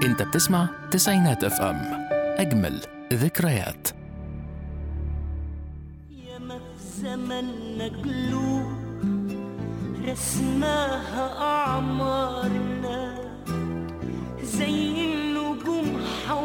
انت بتسمع تسعينات اف ام اجمل ذكريات ياما في زمننا قلوب رسماها أعمارنا زي النجوم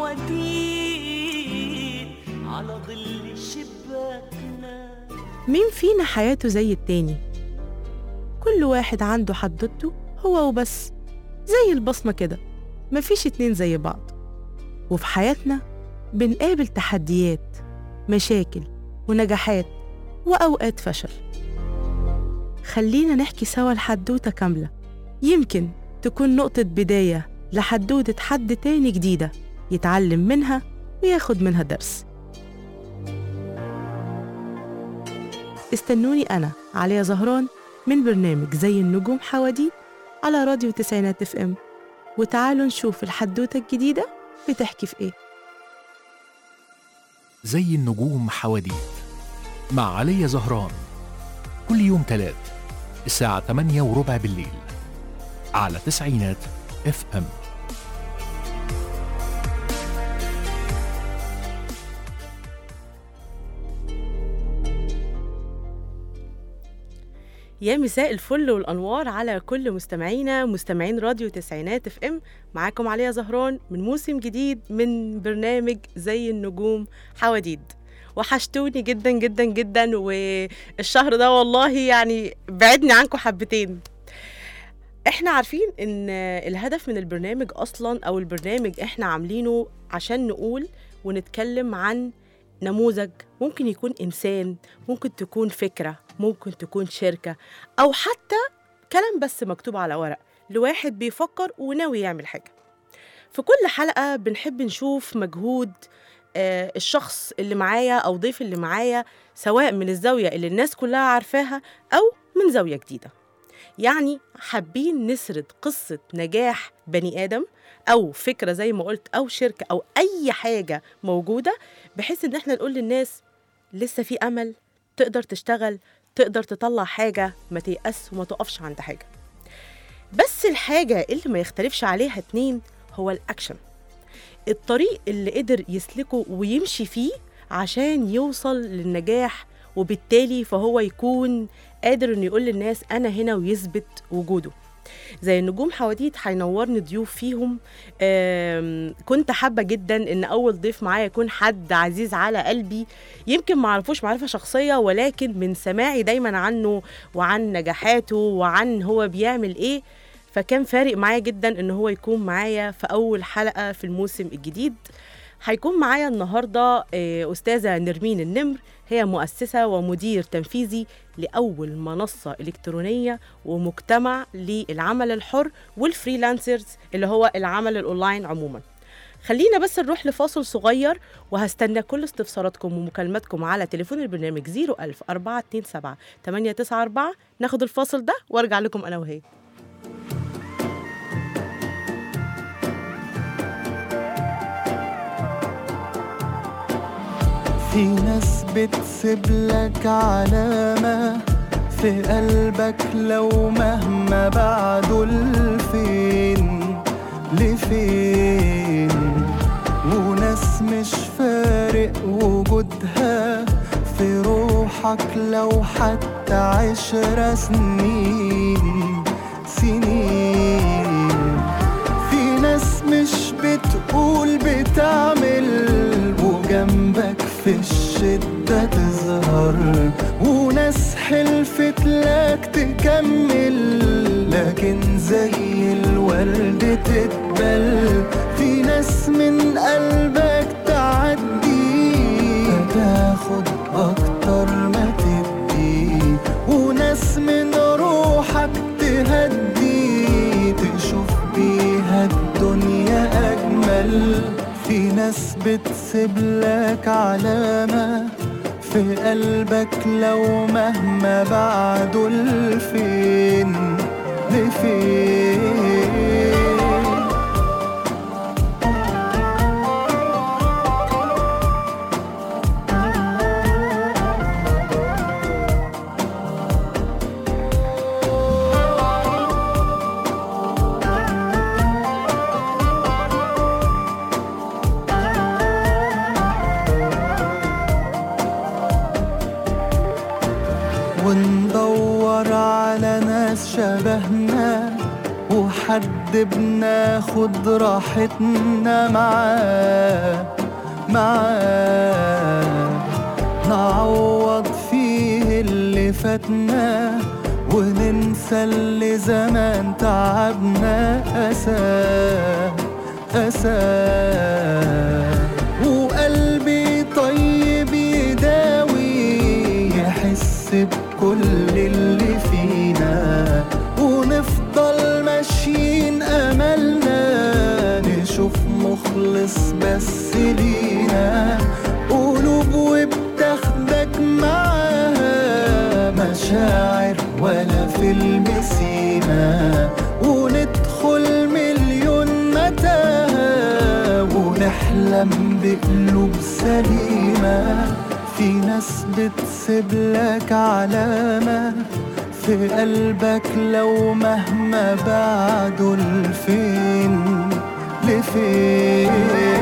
حواديت على ظل شباكنا مين فينا حياته زي التاني كل واحد عنده حدوته هو وبس زي البصمة كده مفيش اتنين زي بعض وفي حياتنا بنقابل تحديات مشاكل ونجاحات وأوقات فشل خلينا نحكي سوا الحدوتة كاملة يمكن تكون نقطة بداية لحدوتة حد تاني جديدة يتعلم منها وياخد منها درس استنوني أنا عليا زهران من برنامج زي النجوم حواديت على راديو تسعينات اف ام وتعالوا نشوف الحدوتة الجديدة بتحكي في ايه زي النجوم حواديت مع علي زهران كل يوم تلات الساعة 8 وربع بالليل على تسعينات اف ام يا مساء الفل والانوار على كل مستمعينا مستمعين راديو تسعينات اف ام معاكم عليا زهران من موسم جديد من برنامج زي النجوم حواديد وحشتوني جدا جدا جدا والشهر ده والله يعني بعدني عنكم حبتين احنا عارفين ان الهدف من البرنامج اصلا او البرنامج احنا عاملينه عشان نقول ونتكلم عن نموذج ممكن يكون انسان ممكن تكون فكره ممكن تكون شركه او حتى كلام بس مكتوب على ورق لواحد بيفكر وناوي يعمل حاجه في كل حلقه بنحب نشوف مجهود آه، الشخص اللي معايا او ضيف اللي معايا سواء من الزاويه اللي الناس كلها عارفاها او من زاويه جديده يعني حابين نسرد قصه نجاح بني ادم او فكره زي ما قلت او شركه او اي حاجه موجوده بحيث ان احنا نقول للناس لسه في امل تقدر تشتغل تقدر تطلع حاجه ما تيأس وما تقفش عند حاجه بس الحاجه اللي ما يختلفش عليها اتنين هو الاكشن الطريق اللي قدر يسلكه ويمشي فيه عشان يوصل للنجاح وبالتالي فهو يكون قادر انه يقول للناس انا هنا ويثبت وجوده زي النجوم حواديت هينورني ضيوف فيهم آم، كنت حابة جدا ان اول ضيف معايا يكون حد عزيز على قلبي يمكن ما اعرفوش معرفة شخصية ولكن من سماعي دايما عنه وعن نجاحاته وعن هو بيعمل ايه فكان فارق معايا جدا ان هو يكون معايا في اول حلقة في الموسم الجديد هيكون معايا النهارده آه، استاذه نرمين النمر هي مؤسسه ومدير تنفيذي لاول منصه الكترونيه ومجتمع للعمل الحر والفريلانسرز اللي هو العمل الاونلاين عموما خلينا بس نروح لفاصل صغير وهستنى كل استفساراتكم ومكالماتكم على تليفون البرنامج 01000 427 894 ناخد الفاصل ده وارجع لكم انا وهي في ناس بتسيب لك علامة في قلبك لو مهما بعدوا لفين لفين وناس مش فارق وجودها في روحك لو حتى عشر سنين سنين في ناس مش بتقول بتعمل وجنبك في الشدة تظهر وناس حلفت لك تكمل لكن زي الورد تتبل في ناس من قلبك تعدي فتاخد أكتر ما تدي وناس من روحك تهدي تشوف بيها الدنيا أجمل في ناس بتسيب لك علامة في قلبك لو مهما بعدوا لفين لفين شبهنا وحد بناخد راحتنا معاه معاه نعوض فيه اللي فاتنا وننسى اللي زمان تعبنا أساه أساه وقلبي طيب يداوي يحس بكل اللي فينا ونفضل ماشيين أملنا نشوف مخلص بس لينا قلوب وبتاخدك معاها مشاعر ولا فيلم سيما وندخل مليون متاهة ونحلم بقلوب سليمة في ناس بتسيب لك علامة في قلبك لو مهما بعدوا لفين لفين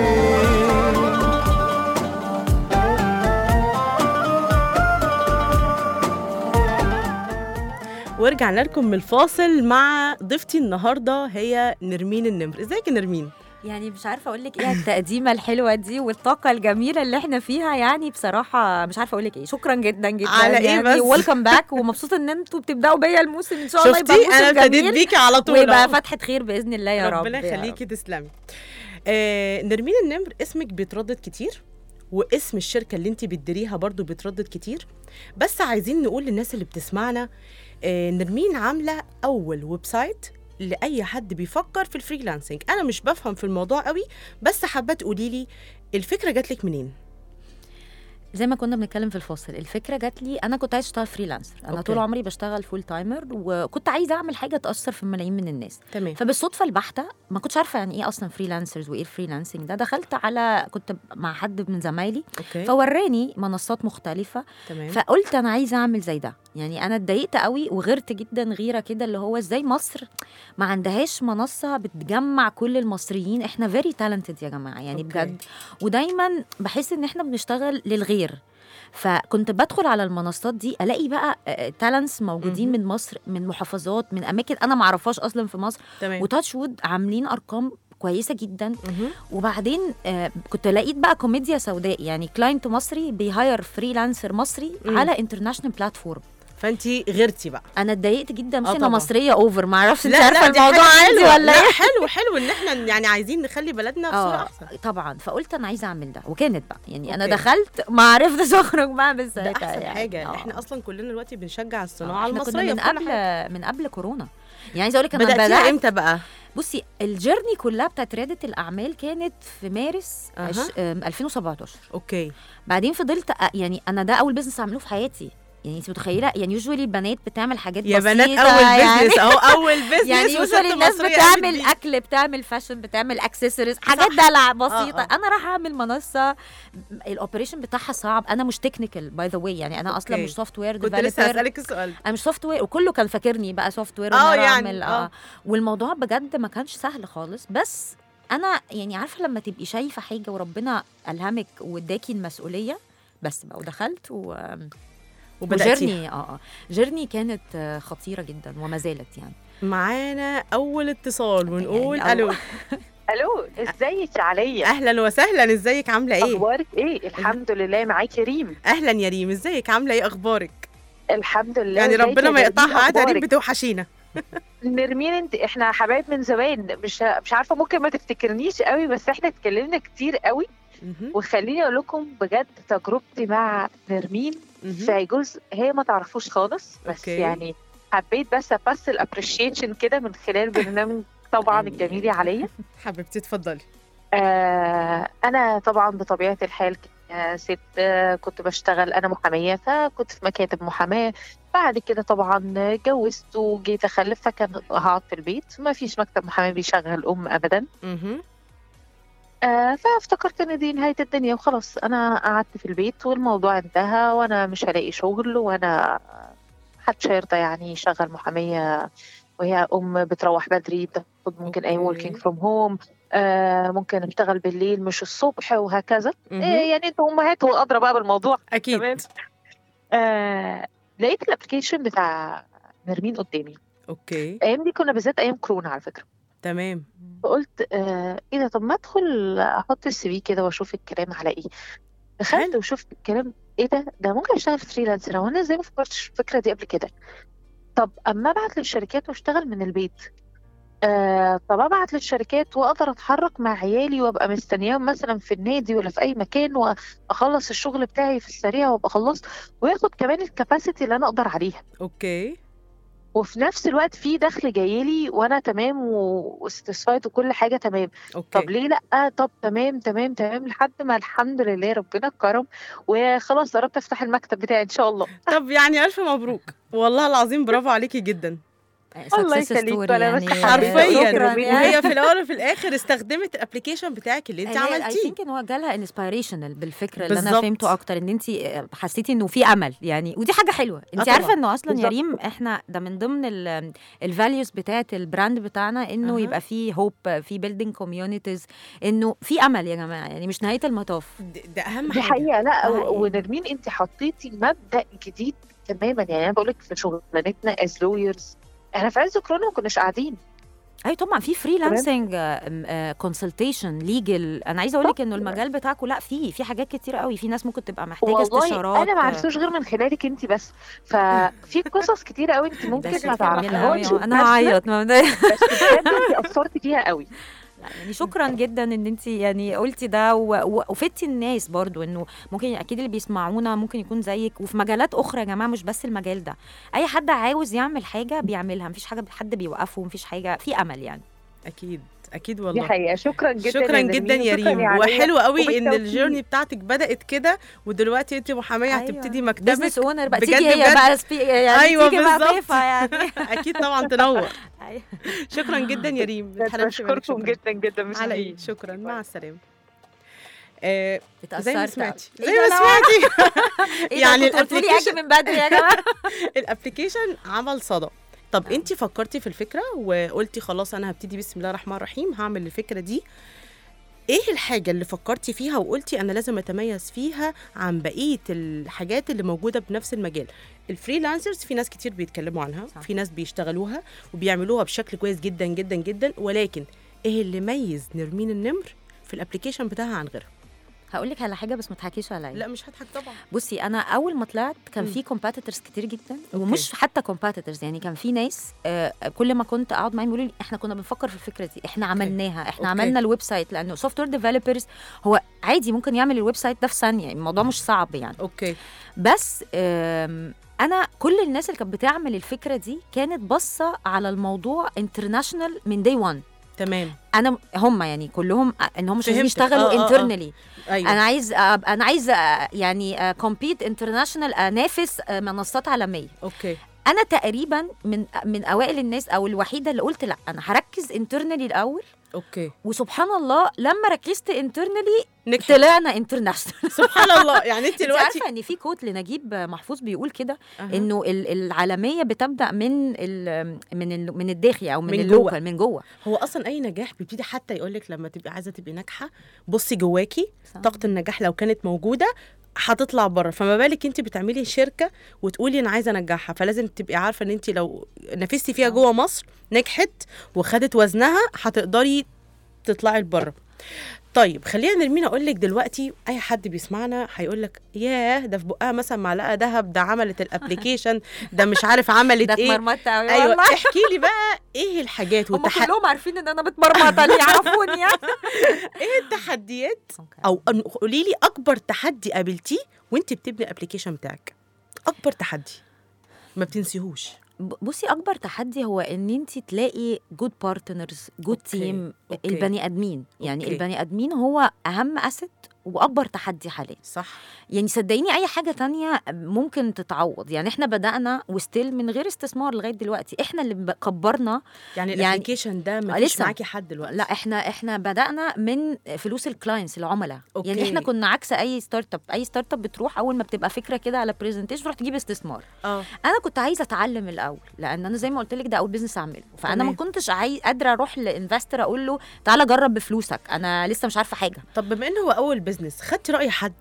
ورجعنا لكم من الفاصل مع ضيفتي النهارده هي نرمين النمر ازيك يا نرمين يعني مش عارفه اقول لك ايه التقديمه الحلوه دي والطاقه الجميله اللي احنا فيها يعني بصراحه مش عارفه اقول لك ايه شكرا جدا جدا على إيه يعني بس؟ ويلكم باك ومبسوطه ان انتوا بتبداوا بيا الموسم ان شاء الله يبقى شفتي موسم انا ابتديت جميل بيكي على طول ويبقى أهو. فتحه خير باذن الله يا رب ربنا يا يخليكي تسلمي آه نرمين النمر اسمك بيتردد كتير واسم الشركة اللي انت بتديريها برضو بيتردد كتير بس عايزين نقول للناس اللي بتسمعنا آه نرمين عاملة أول ويب سايت لأي حد بيفكر في الفريلانسنج أنا مش بفهم في الموضوع قوي بس حابة تقولي لي الفكرة جات لك منين؟ زي ما كنا بنتكلم في الفاصل الفكره جات لي انا كنت عايزه اشتغل فريلانسر انا أوكي. طول عمري بشتغل فول تايمر وكنت عايزه اعمل حاجه تاثر في ملايين من الناس تمام فبالصدفه البحته ما كنتش عارفه يعني ايه اصلا فريلانسرز وايه الفريلانسنج ده دخلت على كنت مع حد من زمايلي اوكي فوراني منصات مختلفه تمام فقلت انا عايزه اعمل زي ده يعني انا اتضايقت قوي وغيرت جدا غيره كده اللي هو ازاي مصر ما عندهاش منصه بتجمع كل المصريين احنا فيري تالنتد يا جماعه يعني أوكي. بجد ودايما بحس ان احنا بنشتغل للغير فكنت بدخل على المنصات دي الاقي بقى تالنتس موجودين مهم. من مصر من محافظات من اماكن انا ما اعرفهاش اصلا في مصر تمام وتاتش وود عاملين ارقام كويسه جدا مهم. وبعدين آه كنت لقيت بقى كوميديا سوداء يعني كلاينت مصري بيهاير فريلانسر مصري مم. على انترناشونال بلاتفورم فانت غيرتي بقى انا اتضايقت جدا مش آه انا طبعا. مصريه اوفر ما اعرفش انت لا عارفه لا دي الموضوع حاجة عندي حلوة. ولا لا ايه حلو حلو ان احنا يعني عايزين نخلي بلدنا في صورة اه احسن طبعا فقلت انا عايزه اعمل ده وكانت بقى يعني انا أوكي. دخلت ما عرفتش اخرج بقى من ده ساعتها احسن يعني. حاجه آه. احنا اصلا كلنا دلوقتي بنشجع آه، الصناعه احنا كنا المصريه من في كل قبل حاجة. من قبل كورونا يعني عايزه اقول لك انا بداتيها بدات امتى بقى بصي الجيرني كلها بتاعت رياده الاعمال كانت في مارس أها. عش... آم، 2017 اوكي بعدين فضلت أ- يعني انا ده اول بيزنس اعمله في حياتي يعني انت متخيله يعني يوجوالي البنات بتعمل حاجات يا بسيطه بنات اول يعني بيزنس اهو اول بيزنس يعني وست يوجوالي الناس مصرية بتعمل قامت بيه. اكل بتعمل فاشن بتعمل اكسسوارز حاجات دلع بسيطه آه. انا راح اعمل منصه الاوبريشن بتاعها صعب انا مش تكنيكال باي ذا واي يعني انا اصلا أوكي. مش سوفت وير كنت لسه هسالك السؤال انا مش سوفت وير وكله كان فاكرني بقى سوفت وير آه وإن أنا يعني، اعمل آه. اه والموضوع بجد ما كانش سهل خالص بس انا يعني عارفه لما تبقي شايفه حاجه وربنا الهمك واداكي المسؤوليه بس بقى ودخلت و... وبداتي وجيرني اه اه جيرني كانت آه، خطيره جدا وما زالت يعني معانا اول اتصال ونقول يعني الو الو ازيك يا عليا اهلا وسهلا ازيك عامله ايه اخبارك ايه الحمد لله معاكي ريم اهلا يا ريم ازيك عامله ايه اخبارك الحمد لله يعني ازيك ربنا يا ما نرمين؟ يقطعها عاده ريم أخبارك؟ بتوحشينا نرمين انت احنا حبايب من زمان مش مش عارفه ممكن ما تفتكرنيش قوي بس احنا اتكلمنا كتير قوي مهم. وخليني اقول لكم بجد تجربتي مع نرمين مهم. في جزء هي ما تعرفوش خالص بس أوكي. يعني حبيت بس ابث الابريشيشن كده من خلال برنامج طبعا يعني- الجميل يا عليا حبيبتي اتفضلي آه أنا طبعا بطبيعة الحال آه، ست آه، كنت بشتغل أنا محامية فكنت في مكاتب محاماة بعد كده طبعا اتجوزت وجيت أخلف فكان هقعد في البيت ما فيش مكتب محاماة بيشغل أم أبدا مهم. آه فافتكرت إن دي نهاية الدنيا وخلاص أنا قعدت في البيت والموضوع انتهى وأنا مش هلاقي شغل وأنا محدش هيرضى يعني يشغل محامية وهي أم بتروح بدري بتاخد ممكن أي أوكي. working from home آه ممكن اشتغل بالليل مش الصبح وهكذا مهم. إيه يعني انتوا امهات وادرى بقى بالموضوع اكيد تمام. آه لقيت الابلكيشن بتاع نرمين قدامي اوكي الايام دي كنا بالذات ايام كورونا على فكره تمام فقلت آه ايه ده طب ما ادخل احط السي في كده واشوف الكلام على ايه دخلت حلو. وشفت الكلام ايه ده ده ممكن اشتغل فريلانسر هو انا ازاي ما فكرتش في الفكره دي قبل كده طب اما ابعت للشركات واشتغل من البيت آه طب ابعت للشركات واقدر اتحرك مع عيالي وابقى مستنياهم مثلا في النادي ولا في اي مكان واخلص الشغل بتاعي في السريع وابقى خلصت وياخد كمان الكباسيتي اللي انا اقدر عليها اوكي وفي نفس الوقت في دخل جايلي وانا تمام واستسفايد وكل حاجه تمام اوكي طب ليه لا طب تمام تمام تمام لحد ما الحمد لله ربنا كرم وخلاص قربت افتح المكتب بتاعي ان شاء الله طب يعني الف مبروك والله العظيم برافو عليكي جدا الله success يخليك، story وأنا بس يعني حرفيا شكراً يعني. وهي في الاول وفي الاخر استخدمت الابلكيشن بتاعك اللي انت اي عملتيه ثينك ان هو جالها انسبيريشنال بالفكره اللي انا بالظبط. فهمته اكتر ان انت حسيتي انه في امل يعني ودي حاجه حلوه انت طبعاً. عارفه انه اصلا يا بالظبط. ريم احنا ده من ضمن الفاليوز بتاعه البراند بتاعنا انه أها. يبقى في هوب في بيلدينج كوميونيتيز انه في امل يا جماعه يعني مش نهايه المطاف ده, ده اهم دي حاجه حقيقه لا حقيقي. و- ونرمين انت حطيتي مبدا جديد تماما يعني انا بقول لك في شغلانتنا از لويرز احنا في عز كورونا ما كناش قاعدين اي طبعا في فريلانسنج كونسلتيشن ليجل انا عايزه اقول لك انه المجال بتاعكم لا في في حاجات كتير قوي في ناس ممكن تبقى محتاجه والله استشارات انا ما عرفتوش غير من خلالك انت بس ففي قصص كتيره قوي انت ممكن ده ما شكراً جداً تعرفيهاش أوي. انا بس- هعيط ما- بس بجد انت اثرتي فيها قوي لا، يعني شكرا جدا ان انت يعني قلتي ده و- و- وفدتي الناس برضو انه ممكن اكيد اللي بيسمعونا ممكن يكون زيك وفي مجالات اخرى يا جماعه مش بس المجال ده اي حد عاوز يعمل حاجه بيعملها مفيش حاجه حد بيوقفه مفيش حاجه في امل يعني اكيد اكيد دي والله حقيقه شكرا جدا شكرا يا جدا نرمين، يا شكراً ريم عليا. وحلو قوي ان وبالتوفيق. الجيرني بتاعتك بدات كده ودلوقتي انت محاميه هتبتدي مكتبك بزنس اونر بقى بجد تيجي هي بجد. بقى سبي... يعني أيوة تيجي بقى بالظبط. ضيفه يعني اكيد طبعا تنور أيوة. شكرا جدا يا ريم ما تحرمش منك، بشكركم شكراً. جدا جدا مش على دي. ايه شكرا مع السلامه آه زي ما اتأثرت سمعتي أوي. زي إيه ما ده أنا- سمعتي إيه يعني يعني قلت لي اجي الapplication- من بدري يا جماعه الابلكيشن عمل صدى طب انت فكرتي في الفكره وقلتي خلاص انا هبتدي بسم الله الرحمن الرحيم هعمل الفكره دي ايه الحاجه اللي فكرتي فيها وقلتي انا لازم اتميز فيها عن بقيه الحاجات اللي موجوده بنفس المجال الفريلانسرز في ناس كتير بيتكلموا عنها صح. في ناس بيشتغلوها وبيعملوها بشكل كويس جدا جدا جدا ولكن ايه اللي ميز نرمين النمر في الابلكيشن بتاعها عن غيرها هقول لك على حاجه بس ما تحكيش عليا لا مش هضحك طبعا بصي انا اول ما طلعت كان مم. في كومبيتيتورز كتير جدا أوكي. ومش حتى كومبيتيتورز يعني كان في ناس آه كل ما كنت اقعد معاهم يقولوا لي احنا كنا بنفكر في الفكره دي احنا عملناها احنا أوكي. عملنا الويب سايت لانه سوفت وير ديفلوبرز هو عادي ممكن يعمل الويب سايت ده في ثانيه الموضوع مش صعب يعني اوكي بس آم، انا كل الناس اللي كانت بتعمل الفكره دي كانت باصه على الموضوع انترناشونال من داي 1 تمام انا هم يعني كلهم ان هم مش عايزين فهمتك. يشتغلوا آه، آه، آه. انترنالي ايوه انا عايز أبقى انا عايز أ- يعني كومبيت انترناشونال انافس آه، منصات عالميه اوكي انا تقريبا من من اوائل الناس او الوحيده اللي قلت لا انا هركز انترنالي الاول اوكي وسبحان الله لما ركزت انترنالي نجحت طلعنا انترناشونال سبحان الله يعني انت انت دلوقتي عارفه ان في كوت لنجيب محفوظ بيقول كده أها. انه ال- العالميه بتبدا من ال من ال من الداخل او من, من اللوكال من جوه هو اصلا اي نجاح بيبتدي حتى يقول لك لما تبقي عايزه تبقي ناجحه بصي جواكي صح. طاقه النجاح لو كانت موجوده هتطلع بره فما بالك انت بتعملي شركه وتقولي انا عايزه انجحها فلازم تبقي عارفه ان انت لو نفستي فيها صح. جوه مصر نجحت وخدت وزنها هتقدري تطلعي لبره طيب خلينا نرمينا اقول لك دلوقتي اي حد بيسمعنا هيقول لك ياه ده في بقها مثلا معلقه ذهب ده عملت الابلكيشن ده مش عارف عملت ده ايه اتمرمطت قوي ايوه والله احكي لي بقى ايه الحاجات هم والتح... كلهم عارفين ان انا متمرمطه اللي يعرفوني يعني ايه التحديات او أن- قولي لي اكبر تحدي قابلتيه وانت بتبني الابلكيشن بتاعك اكبر تحدي ما بتنسيهوش ب- بصي اكبر تحدي هو ان انت تلاقي جود بارتنرز جود أوكي، تيم أوكي. البني ادمين يعني أوكي. البني ادمين هو اهم اسد واكبر تحدي حاليا صح يعني صدقيني اي حاجه تانية ممكن تتعوض يعني احنا بدانا وستيل من غير استثمار لغايه دلوقتي احنا اللي ب- كبرنا يعني يعني- الابلكيشن ده ما آه، فيش لسه. معاكي حد دلوقتي لا احنا احنا بدانا من فلوس الكلاينتس العملاء أوكي. يعني احنا كنا عكس اي ستارت اب اي ستارت اب بتروح اول ما بتبقى فكره كده على برزنتيشن تروح تجيب استثمار اه انا كنت عايزه اتعلم الاول لان انا زي ما قلت لك ده اول بزنس اعمله فانا تمام. ما كنتش عايز قادره اروح لانفستر اقول له تعالى جرب بفلوسك انا لسه مش عارفه حاجه طب بما انه هو اول بزنس خدتي راي حد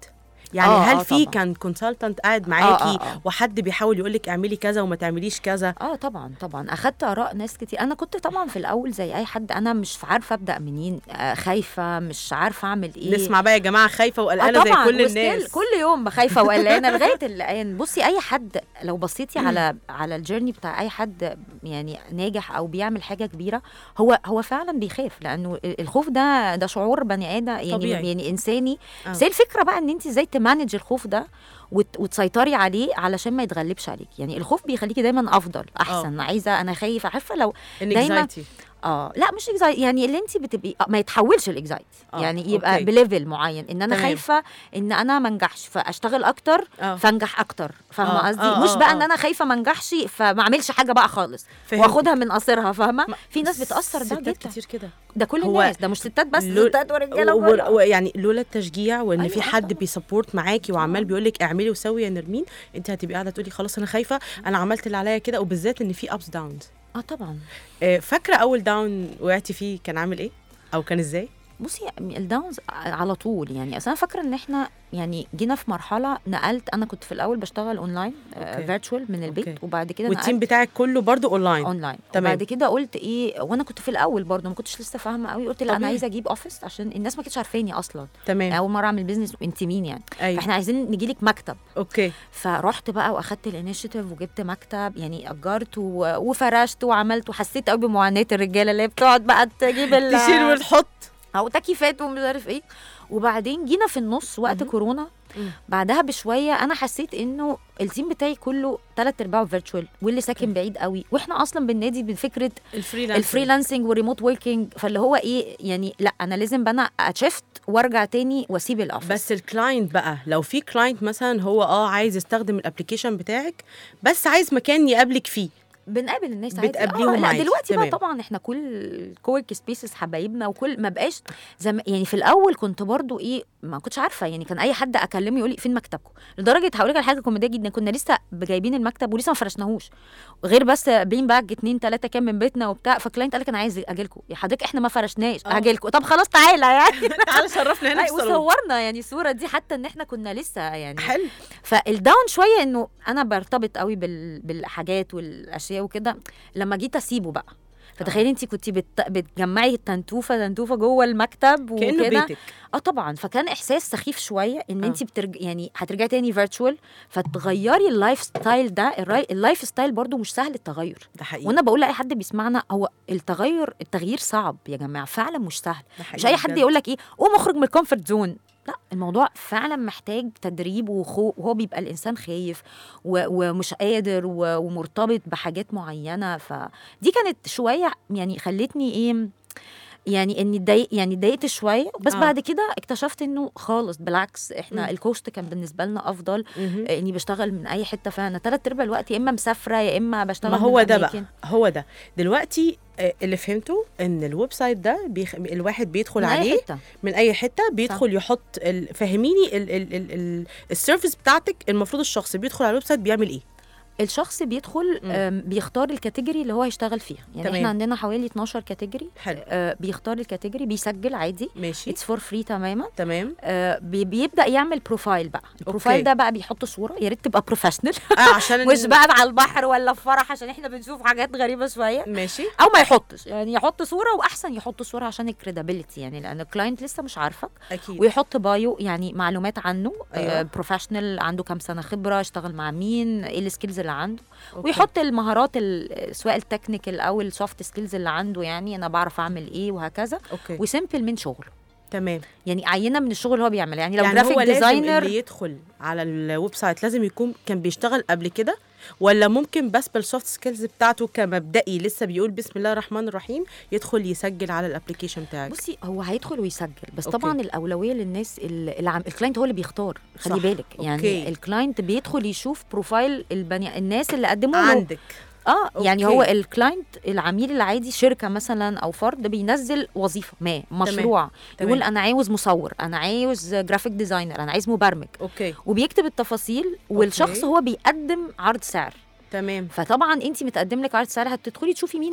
يعني آه، هل آه، في طبعاً. كان كونسلتنت قاعد آه، معاكي آه، آه. وحد بيحاول يقول لك اعملي كذا وما تعمليش كذا اه طبعا طبعا اخدت اراء ناس كتير انا كنت طبعا في الاول زي اي حد انا مش عارفه ابدا منين آه خايفه مش عارفه اعمل ايه نسمع بقى يا جماعه خايفه آه وقلقانه زي طبعا كل وستيل الناس كل يوم بخايفه وقلقانه لغايه الان بصي اي حد لو بصيتي على على الجيرني بتاع اي حد يعني ناجح او بيعمل حاجه كبيره هو هو فعلا بيخاف لانه الخوف ده ده شعور بني ادم يعني طبيعي. يعني انساني آه. بس هي الفكره بقى ان انت ازاي تمانج الخوف ده وت- وتسيطري عليه علشان ما يتغلبش عليك يعني الخوف بيخليكي دايما افضل احسن عايزه انا خايفه عارفه لو دايما anxiety. اه لا مش اكزايتي يعني اللي انت بتبقي آه، ما يتحولش الاكزايتي آه، يعني يبقى أوكي. بليفل معين ان انا تمام. خايفه ان انا ما انجحش فاشتغل اكتر آه. فانجح اكتر فاهمه آه، قصدي آه، مش آه، بقى آه. ان انا خايفه ما انجحش فما اعملش حاجه بقى خالص فهمت. واخدها من قصرها فاهمه ما- في ناس بتاثر ده ستات جدا كتير كده ده كل هو الناس ده مش ستات بس لول- ستات ورجاله و- وكله. و- يعني لولا التشجيع وان أيوة، في آه حد طبعاً. بيسبورت معاكي وعمال بيقول لك اعملي وسوي يا نرمين انت هتبقي قاعده تقولي خلاص انا خايفه انا عملت اللي عليا كده وبالذات ان في ابس داونز اه طبعا فاكره اول داون وقعتي فيه كان عامل ايه او كان ازاي بصي الداونز على طول يعني اصل انا فاكره ان احنا يعني جينا في مرحله نقلت انا كنت في الاول بشتغل اونلاين أوكي. فيرتشوال من البيت أوكي. وبعد كده والتيم نقلت بتاعك كله برضو اونلاين اونلاين تمام. وبعد كده قلت ايه وانا كنت في الاول برضه ما كنتش لسه فاهمه قوي قلت لا انا طبيعي. عايزه اجيب اوفيس عشان الناس ما كانتش عارفاني اصلا تمام اول مره اعمل بيزنس وانت مين يعني ايوه احنا عايزين نجي لك مكتب اوكي فرحت بقى واخدت الانيشيتيف وجبت مكتب يعني اجرت و... وفرشت وعملت وحسيت قوي بمعاناه الرجاله اللي هي بتقعد بقى تجيب ال... تشيل وتحط او تكييفات ومش عارف ايه وبعدين جينا في النص وقت مهم. كورونا مم. بعدها بشويه انا حسيت انه التيم بتاعي كله ثلاث ارباعه فيرتشوال واللي ساكن بعيد قوي واحنا اصلا بننادي بفكره الفريلانس الفريلانسنج والريموت وركينج فاللي هو ايه يعني لا انا لازم بقى انا اتشفت وارجع تاني واسيب الاوفيس بس الكلاينت بقى لو في كلاينت مثلا هو اه عايز يستخدم الابلكيشن بتاعك بس عايز مكان يقابلك فيه بنقابل الناس عادي بتقابليهم آه لا عادي. دلوقتي تمام. بقى طبعا احنا كل كوورك سبيسز حبايبنا وكل ما بقاش زي ما- يعني في الاول كنت برضو ايه ما كنتش عارفه يعني كان اي حد اكلمه يقول لي فين مكتبكم لدرجه هقول لك على حاجه كوميديه جدا كنا لسه جايبين المكتب ولسه ما فرشناهوش غير بس بين باج اتنين تلاته كام من بيتنا وبتاع فكلاينت قال لك انا عايز اجي لكم يا حضرتك احنا ما فرشناش آه. اجي لكم طب خلاص تعالى يعني تعالى شرفنا هنا أي، في الصالون وصورنا يعني الصوره دي حتى ان احنا كنا لسه يعني حلو فالداون شويه انه انا برتبط قوي بال... بالحاجات والاشياء وكده لما جيت اسيبه بقى فتخيلي انت كنت بت... بتجمعي التنتوفه تنتوفه جوه المكتب كانه وكده بيتك اه طبعا فكان احساس سخيف شويه ان آه. انت بترج... يعني هترجعي تاني فيرتشوال فتغيري اللايف ستايل ده الراي... اللايف ستايل برضو مش سهل التغير ده حقيقي وانا بقول لاي حد بيسمعنا هو التغير التغيير صعب يا جماعه فعلا مش سهل ده حقيقي مش اي حد بجد. يقول لك ايه قوم اخرج من الكومفورت زون لا الموضوع فعلا محتاج تدريب وخو وهو بيبقى الانسان خايف و... ومش قادر و... ومرتبط بحاجات معينه فدي كانت شويه يعني خلتني ايه يعني اني اتضايق يعني اتضايقت شويه بس آه. آه. بعد كده اكتشفت انه خالص بالعكس احنا مم. الكوست كان بالنسبه لنا افضل مهم. اني بشتغل من اي حته فانا ثلاث ارباع الوقت يا اما مسافره يا اما بشتغل ما هو من ده بقى أماكن. هو ده دلوقتي آه، اللي فهمته ان الويب سايت ده بيخ... الواحد بيدخل من اي عليه حته من اي حته بيدخل يحط ال... فهميني ال... ال... ال... ال... السيرفيس بتاعتك المفروض الشخص بيدخل على الويب سايت بيعمل ايه الشخص بيدخل مم. آم، بيختار الكاتيجوري اللي هو هيشتغل فيها يعني تمام. احنا عندنا حوالي 12 كاتيجوري حلو آه، بيختار الكاتيجوري بيسجل عادي ماشي اتس فور فري تماما تمام آه، بي- بيبدا يعمل بروفايل بقى البروفايل ده بقى بيحط صوره يا ريت تبقى بروفيشنال اه عشان مش بقى على البحر ولا في فرح عشان احنا بنشوف حاجات غريبه شويه ماشي او ما يحطش يعني يحط صوره واحسن يحط صوره عشان الكريديبيليتي يعني لان الكلاينت لسه مش عارفك اكيد ويحط بايو يعني معلومات عنه أيوة. أيوة. بروفيشنال عنده كام سنه خبره اشتغل مع مين ايه السكيلز اللي عنده أوكي. ويحط المهارات ال- سواء التكنيكال او السوفت سكيلز اللي عنده يعني انا بعرف اعمل ايه وهكذا اوكي وسيمبل من شغله تمام يعني عينه من الشغل اللي هو بيعمله يعني لو يعني جرافيك هو لازم ديزاينر اللي يدخل على الويب سايت لازم يكون كان بيشتغل قبل كده ولا ممكن بس بالسوفت سكيلز بتاعته كمبدئي لسه بيقول بسم الله الرحمن الرحيم يدخل يسجل على الابلكيشن بتاعك بصي هو هيدخل ويسجل بس أوكي. طبعا الاولويه للناس اللي اللي عم... الكلاينت هو اللي بيختار خلي صح. بالك يعني أوكي. الكلاينت بيدخل يشوف بروفايل البني الناس اللي قدموا له عندك اه يعني أوكي. هو الكلاينت العميل العادي شركه مثلا او فرد بينزل وظيفه ما مشروع تمام. يقول انا عاوز مصور انا عاوز جرافيك ديزاينر انا عايز مبرمج اوكي وبيكتب التفاصيل والشخص أوكي. هو بيقدم عرض سعر تمام فطبعا انت متقدم لك عرض سعر هتدخلي تشوفي مين ده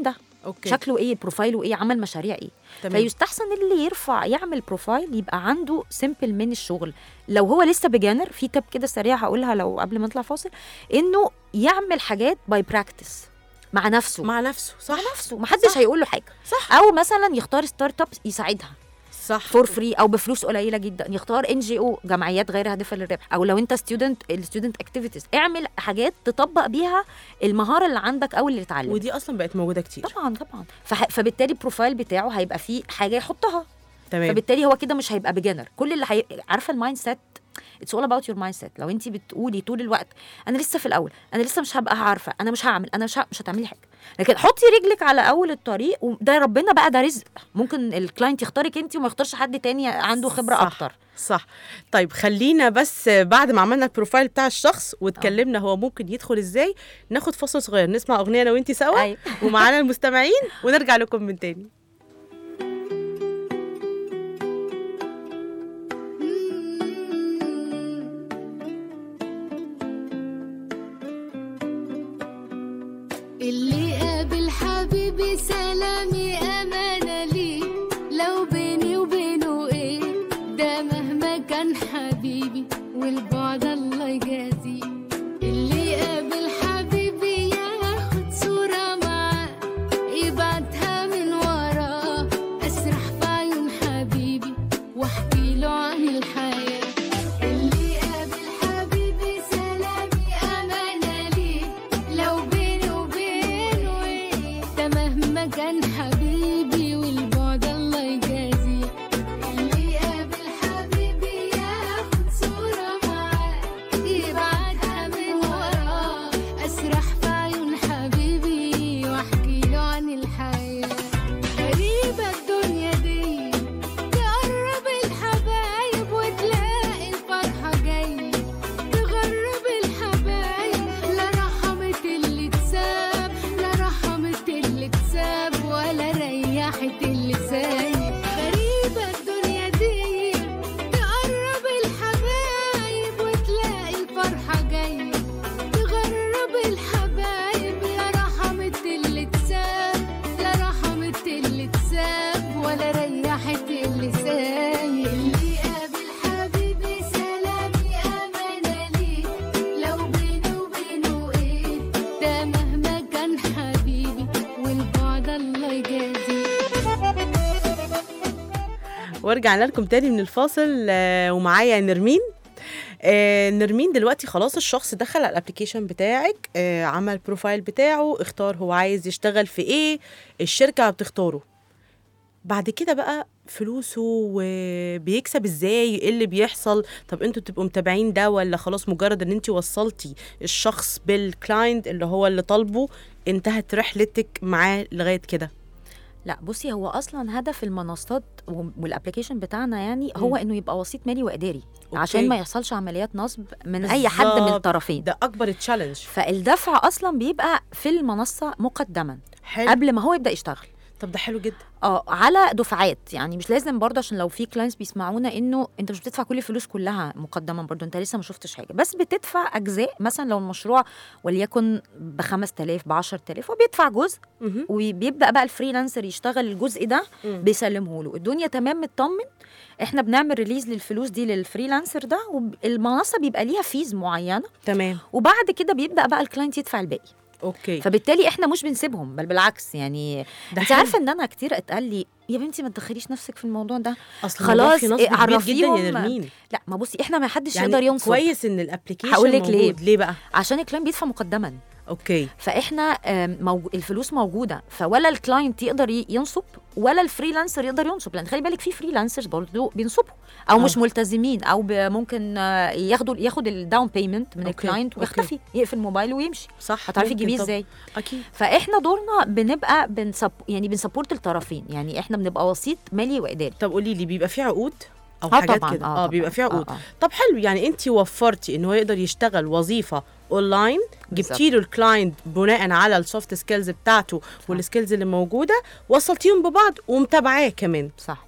اوكي شكله ايه بروفايله ايه عمل مشاريع ايه تمام فيستحسن اللي يرفع يعمل بروفايل يبقى عنده سيمبل من الشغل لو هو لسه بيجانر في تب كده سريع هقولها لو قبل ما نطلع فاصل انه يعمل حاجات باي براكتس مع نفسه مع نفسه صح مع نفسه محدش صح. هيقول له حاجه صح او مثلا يختار ستارت اب يساعدها صح فور فري او بفلوس قليله جدا يختار ان جي او جمعيات غير هادفه للربح او لو انت ستودنت الستودنت اكتيفيتيز اعمل حاجات تطبق بيها المهاره اللي عندك او اللي اتعلمت ودي اصلا بقت موجوده كتير طبعا طبعا فح... فبالتالي البروفايل بتاعه هيبقى فيه حاجه يحطها تمام فبالتالي هو كده مش هيبقى بيجنر كل اللي هي... عارفه المايند سيت اتس اول اباوت يور مايند سيت لو انت بتقولي طول الوقت انا لسه في الاول انا لسه مش هبقى عارفه انا مش هعمل انا مش ه... مش هتعملي حاجه لكن حطي رجلك على اول الطريق وده ربنا بقى ده رزق ممكن الكلاينت يختارك انت وما يختارش حد تاني عنده خبره صح. اكتر صح طيب خلينا بس بعد ما عملنا البروفايل بتاع الشخص واتكلمنا هو ممكن يدخل ازاي ناخد فاصل صغير نسمع اغنيه انا وانتي سوا أيوة. ومعانا المستمعين ونرجع لكم من تاني اللي قابل حبيبي سلامي أمانة لي لو بيني وبينه إيه ده مهما كان حبيبي والبعد الله يجازيه اللي قابل حبيبي ياخد صورة معاه يبعتها من وراه أسرح في عيون حبيبي واحكي له عن الحياة اللي قابل حبيبي سلامي أمانة لي لو بيني وبينه ايه ده مهما كان حبيبي والبعد الله يجازيه اللي قابل حبيبي ياخد صورة معاه يبعتها من وراه اسرح في عيون حبيبي واحكي له عن الحياة غريبة الدنيا دي تقرب الحبايب وتلاقي الفرحة جاية تغرب الحبايب لا رحمت اللي تساب لا رحمت اللي تساب ولا ريحت اللي سايب غريبة الدنيا دي تقرب الحبايب وتلاقي الفرحة جاية تغرب الحبايب لا رحمت اللي تساب لا رحمت اللي تساب ولا ريحت اللي سايب اللي قابل حبيبي سلامي أمانة لي لو بيني وبينه إيه ده مهما كان حبيبي والبعد الله يجازيه ورجعنا لكم تاني من الفاصل آه، ومعايا نرمين آه، نرمين دلوقتي خلاص الشخص دخل على الابلكيشن بتاعك آه، عمل بروفايل بتاعه اختار هو عايز يشتغل في ايه الشركة بتختاره بعد كده بقى فلوسه وبيكسب ازاي ايه اللي بيحصل طب انتوا بتبقوا متابعين ده ولا خلاص مجرد ان انت وصلتي الشخص بالكلاينت اللي هو اللي طالبه انتهت رحلتك معاه لغايه كده لا بصي هو اصلا هدف المنصات والابلكيشن بتاعنا يعني هو انه يبقى وسيط مالي واداري عشان ما يحصلش عمليات نصب من اي حد من بالظبط. الطرفين ده اكبر تشالنج فالدفع اصلا بيبقى في المنصه مقدما حلو قبل ما هو يبدا يشتغل طب ده حلو جدا اه على دفعات يعني مش لازم برضه عشان لو في كلاينتس بيسمعونا انه انت مش بتدفع كل الفلوس كلها مقدما برضه انت لسه ما شفتش حاجه بس بتدفع اجزاء مثلا لو المشروع وليكن ب 5000 ب 10000 وبيدفع جزء مهم. وبيبدا بقى الفريلانسر يشتغل الجزء ده مم. بيسلمه له الدنيا تمام مطمن احنا بنعمل ريليز للفلوس دي للفريلانسر ده والمنصه بيبقى ليها فيز معينه تمام وبعد كده بيبدا بقى الكلاينت يدفع الباقي اوكي فبالتالي احنا مش بنسيبهم بل بالعكس يعني ده انت حلو. عارفه ان انا كتير اتقال لي يا بنتي ما تدخليش نفسك في الموضوع ده اصل خلاص، خلاص إيه، كبير جدا يا عرفيهم. نرمين لا ما بصي احنا ما حدش يعني يقدر ينصب كويس ان الابلكيشن هقول لك ليه. موجود. ليه بقى عشان الكلاينت بيدفع مقدما اوكي فاحنا آم، موجو... الفلوس موجوده فولا الكلاينت يقدر ي- ينصب ولا الفريلانسر يقدر ينصب لان خلي بالك في فريلانسرز برضه بينصبوا او آه. مش ملتزمين او ب- ممكن آه، ياخدوا ياخد الداون بيمنت من أوكي، الكلاينت أوكي. ويختفي يقفل موبايله ويمشي صح هتعرفي ممكن تجيبيه طبعاً. ازاي اكيد فاحنا دورنا بنبقى بنسب يعني بنسبورت الطرفين يعني احنا بنبقى وسيط مالي واداري طب قولي لي بيبقى في عقود او اه حاجات طبعا كده اه طبعاً. بيبقى في عقود آه آه. طب حلو يعني انت وفرتي ان هو يقدر يشتغل وظيفه اونلاين جبتي له الكلاينت بناء على السوفت سكيلز بتاعته والسكيلز اللي موجوده وصلتيهم ببعض ومتابعاه كمان صح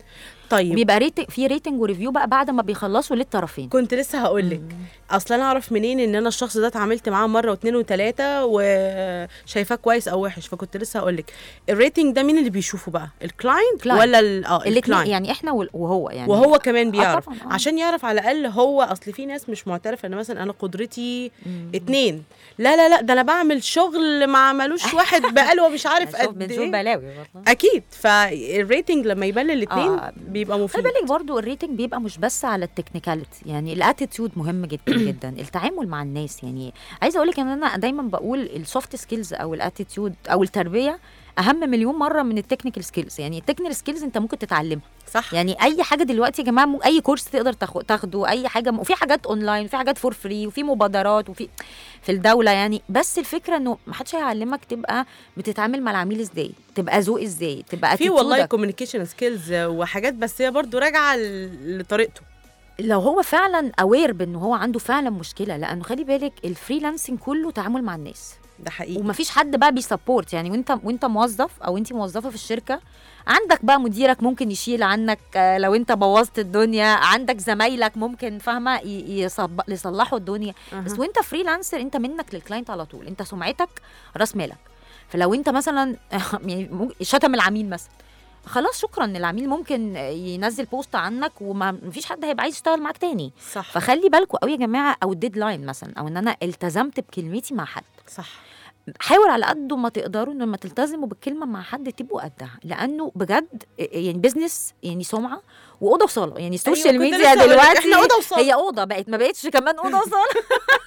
طيب بيبقى ريتنج في ريتنج وريفيو بقى بعد ما بيخلصوا للطرفين كنت لسه هقول لك اصلا انا اعرف منين ان انا الشخص ده اتعاملت معاه مره واثنين وثلاثه وشايفاه كويس او وحش فكنت لسه هقول لك الريتنج ده مين اللي بيشوفه بقى الكلاينت كلاينت. ولا ال- اه الاثنين الكلاينت يعني احنا وال- وهو يعني وهو كمان بيعرف طبعاً، آه. عشان يعرف على الاقل هو اصل في ناس مش معترفه ان مثلا انا قدرتي اتنين لا لا لا ده انا بعمل شغل ما عملوش واحد بقاله مش عارف بنشوف قد بنشوف ايه بلاوي والله اكيد فالريتنج لما يبان للاثنين آه. بيبقى خلي مفيد بالك برضو الريتنج بيبقى مش بس على التكنيكاليتي يعني الاتيتيود مهم جدا جدا التعامل مع الناس يعني عايزه اقول لك ان انا دايما بقول السوفت سكيلز او الاتيتيود او التربيه اهم مليون مره من التكنيكال سكيلز يعني التكنيكال سكيلز انت ممكن تتعلمها صح يعني اي حاجه دلوقتي يا جماعه م- اي كورس تقدر تاخ- تاخده اي حاجه م- وفي حاجات اونلاين وفي حاجات فور فري وفي مبادرات وفي في الدوله يعني بس الفكره انه ما حدش هيعلمك تبقى بتتعامل مع العميل ازاي تبقى ذوق ازاي تبقى في والله attitude-ك. كوميونيكيشن سكيلز وحاجات بس هي برضو راجعه ل- لطريقته لو هو فعلا اوير بان هو عنده فعلا مشكله لانه خلي بالك الفريلانسنج كله تعامل مع الناس ده حقيقي ومفيش حد بقى بيسبورت يعني وانت وانت موظف او انت موظفه في الشركه عندك بقى مديرك ممكن يشيل عنك آه، لو انت بوظت الدنيا عندك زمايلك ممكن فاهمه ي- يصب- يصلحوا الدنيا أها. بس وانت فريلانسر انت منك للكلاينت على طول انت سمعتك راس مالك فلو انت مثلا يعني ممكن- شتم العميل مثلا خلاص شكرا العميل ممكن ينزل بوست عنك وما مفيش حد هيبقى عايز يشتغل معاك تاني صح فخلي بالكم قوي يا جماعه او الديدلاين مثلا او ان انا التزمت بكلمتي مع حد صح حاول على قد ما تقدروا ان لما تلتزموا بالكلمه مع حد تبقوا قدها لانه بجد يعني بيزنس يعني سمعه واوضه وصاله يعني السوشيال كنت ميديا لسه هقولك، دلوقتي إحنا أوضة وصالة. هي اوضه بقت ما بقتش كمان اوضه وصاله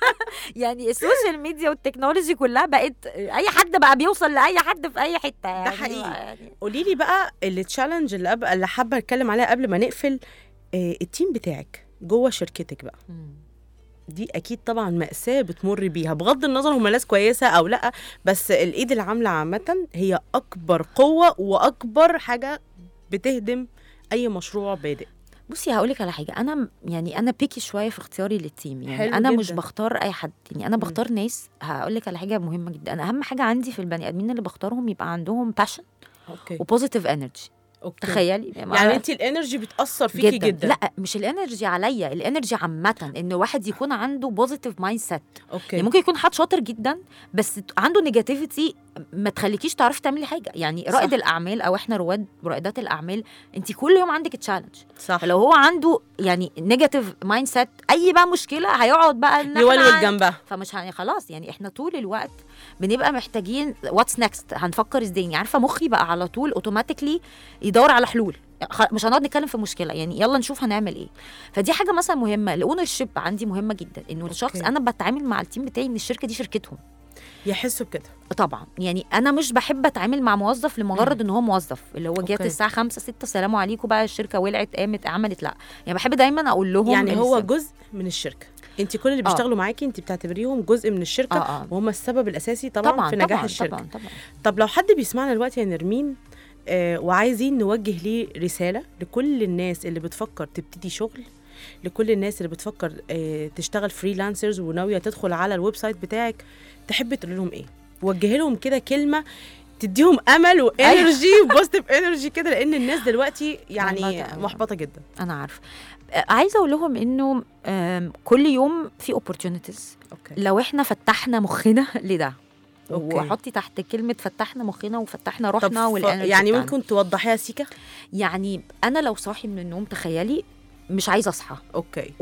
يعني السوشيال ميديا والتكنولوجي كلها بقت اي حد بقى بيوصل لاي حد في اي حته يعني حقيقي. يعني قولي لي بقى التشالنج اللي أب... اللي حابه اتكلم عليها قبل ما نقفل آه التيم بتاعك جوه شركتك بقى مم. دي اكيد طبعا مأساة بتمر بيها بغض النظر هم ناس كويسة او لا بس الايد العاملة عامة هي اكبر قوة واكبر حاجة بتهدم اي مشروع بادئ بصي هقولك على حاجه انا م- يعني انا بيكي شويه في اختياري للتيم يعني حلو انا مش جداً. بختار اي حد يعني انا مم. بختار ناس هقولك على حاجه مهمه جدا انا اهم حاجه عندي في البني ادمين اللي بختارهم يبقى عندهم باشن اوكي وبوزيتيف انرجي اوكي تخيلي يعني انت الانرجي بتأثر فيكي جدا, جدا. لا مش الانرجي عليا الانرجي عامه ان واحد يكون عنده بوزيتيف مايند سيت اوكي يعني ممكن يكون حد شاطر جدا بس ت- عنده نيجاتيفيتي ما تخليكيش تعرفي تعملي حاجه يعني صح. رائد الاعمال او احنا رواد رائدات الاعمال انت كل يوم عندك تشالنج صح فلو هو عنده يعني نيجاتيف مايند سيت اي بقى مشكله هيقعد بقى ان إحنا يولول عن- جنبها فمش يعني خلاص يعني احنا طول الوقت بنبقى محتاجين واتس نيكست هنفكر ازاي يعني عارفه مخي بقى على طول اوتوماتيكلي يدور على حلول خ- مش هنقعد نتكلم في مشكله يعني يلا نشوف هنعمل ايه فدي حاجه مثلا مهمه الاونر شيب عندي مهمه جدا انه الشخص أوكي. انا بتعامل مع التيم بتاعي ان الشركه دي شركتهم يحسوا بكده طبعا يعني انا مش بحب اتعامل مع موظف لمجرد ان هو موظف اللي هو جات أوكي. الساعه 5 6 السلام عليكم بقى الشركه ولعت قامت عملت لا يعني بحب دايما اقول لهم يعني هو السبب. جزء من الشركه انت كل اللي آه. بيشتغلوا معاكي انت بتعتبريهم جزء من الشركه آه، آه. وهم السبب الاساسي طبعا, طبعا في نجاح طبعا الشركه طبعا طبعا طب لو حد بيسمعنا دلوقتي يا نرمين آه وعايزين نوجه ليه رسالة لكل الناس اللي بتفكر تبتدي شغل لكل الناس اللي بتفكر آه تشتغل فريلانسرز وناوية تدخل على الويب سايت بتاعك تحب تقول لهم ايه؟ وجه لهم كده كلمة تديهم امل وانرجي وبوزيتيف انرجي كده لان الناس دلوقتي يعني محبطة أوي. محبطه جدا انا عارفه آه، عايزه اقول لهم انه آم، كل يوم في opportunities اوكي لو احنا فتحنا مخنا لده أوكي. وحطي تحت كلمه فتحنا مخنا وفتحنا طب روحنا ف- والانرجي يعني بتاعنا. ممكن توضحيها سيكا يعني انا لو صاحي من النوم تخيلي مش عايزه اصحى اوكي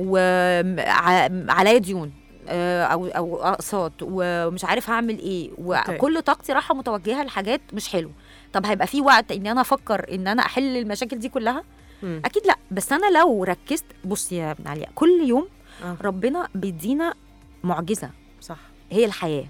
وعليا ديون آه، او او اقساط ومش عارف هعمل ايه وكل طاقتي رايحه متوجهه لحاجات مش حلوه طب هيبقى في وقت ان انا افكر ان انا احل المشاكل دي كلها مم. اكيد لا بس انا لو ركزت بصي يا ابن عليا كل يوم آه. ربنا بيدينا معجزه صح هي الحياه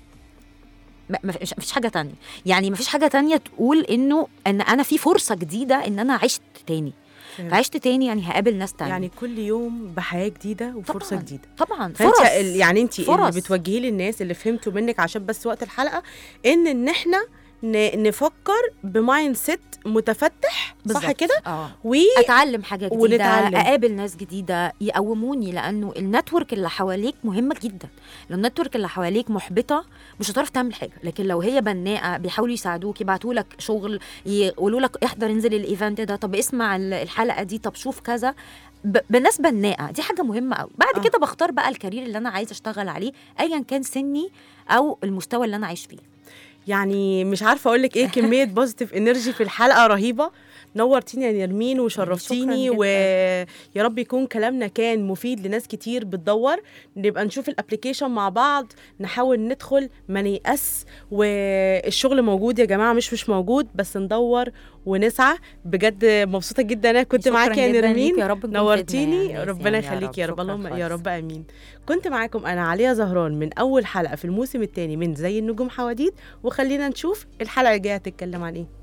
ما ما فيش مفيش حاجه تانية يعني ما فيش حاجه تانية تقول انه ان انا في فرصه جديده ان انا عشت تاني فهمت. فعشت تاني يعني هقابل ناس تانية يعني كل يوم بحياه جديده وفرصه طبعاً. جديده طبعا فانت فرص ال- يعني انت اللي فرص. بتوجهي للناس اللي فهمتوا منك عشان بس وقت الحلقه ان ان احنا ن- نفكر بمايند سيت متفتح صح بالظبط. كده اه و اتعلم حاجه جديده ونتعلم. اقابل ناس جديده يقوموني لانه النتورك اللي حواليك مهمه جدا لو النتورك اللي حواليك محبطه مش هتعرف تعمل حاجه لكن لو هي بناءه بيحاولوا يساعدوك يبعتوا لك شغل يقولوا لك احضر انزل الايفنت ده طب اسمع ال- الحلقه دي طب شوف كذا ب- بناس بناءه دي حاجه مهمه قوي بعد آه. كده بختار بقى الكارير اللي انا عايزه اشتغل عليه ايا كان سني او المستوى اللي انا عايش فيه يعني مش عارفه اقول لك ايه كميه بوزيتيف انرجي في الحلقه رهيبه نورتيني يا نرمين وشرفتيني شكراً ويا رب يكون كلامنا كان مفيد لناس كتير بتدور نبقى نشوف الابلكيشن مع بعض نحاول ندخل ما نيأس والشغل موجود يا جماعه مش مش موجود بس ندور ونسعى بجد مبسوطه جدا انا كنت شكراً معاكي يا جداً نرمين ليك، يا رب نكون فدنا نورتيني يعني ربنا يعني يا يخليك يا رب شكراً اللهم يا خالص. رب امين كنت معاكم انا عليا زهران من اول حلقه في الموسم الثاني من زي النجوم حواديت وخلينا نشوف الحلقه الجايه هتتكلم عن ايه